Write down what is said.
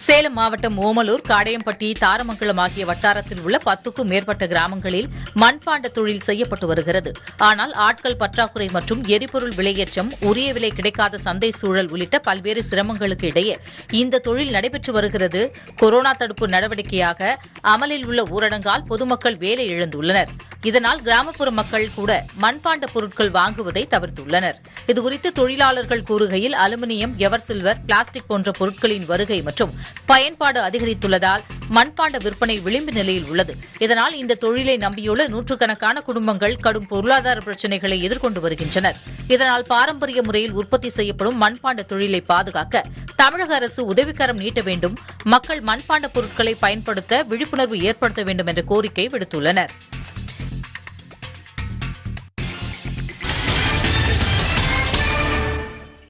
சேலம் மாவட்டம் ஓமலூர் காடையம்பட்டி தாரமங்கலம் ஆகிய வட்டாரத்தில் உள்ள பத்துக்கும் மேற்பட்ட கிராமங்களில் மண்பாண்ட தொழில் செய்யப்பட்டு வருகிறது ஆனால் ஆட்கள் பற்றாக்குறை மற்றும் எரிபொருள் விலையேற்றம் உரிய விலை கிடைக்காத சந்தை சூழல் உள்ளிட்ட பல்வேறு சிரமங்களுக்கு இடையே இந்த தொழில் நடைபெற்று வருகிறது கொரோனா தடுப்பு நடவடிக்கையாக அமலில் உள்ள ஊரடங்கால் பொதுமக்கள் வேலை இழந்துள்ளனர் இதனால் கிராமப்புற மக்கள் கூட மண்பாண்ட பொருட்கள் வாங்குவதை தவிர்த்துள்ளனர் இதுகுறித்து தொழிலாளர்கள் கூறுகையில் அலுமினியம் எவர் சில்வர் பிளாஸ்டிக் போன்ற பொருட்களின் வருகை மற்றும் பயன்பாடு அதிகரித்துள்ளதால் மண்பாண்ட விற்பனை விளிம்பு நிலையில் உள்ளது இதனால் இந்த தொழிலை நம்பியுள்ள நூற்றுக்கணக்கான குடும்பங்கள் கடும் பொருளாதார பிரச்சினைகளை எதிர்கொண்டு வருகின்றனர் இதனால் பாரம்பரிய முறையில் உற்பத்தி செய்யப்படும் மண்பாண்ட தொழிலை பாதுகாக்க தமிழக அரசு உதவிக்கரம் நீட்ட வேண்டும் மக்கள் மண்பாண்ட பொருட்களை பயன்படுத்த விழிப்புணர்வு ஏற்படுத்த வேண்டும் என்ற கோரிக்கை விடுத்துள்ளனா்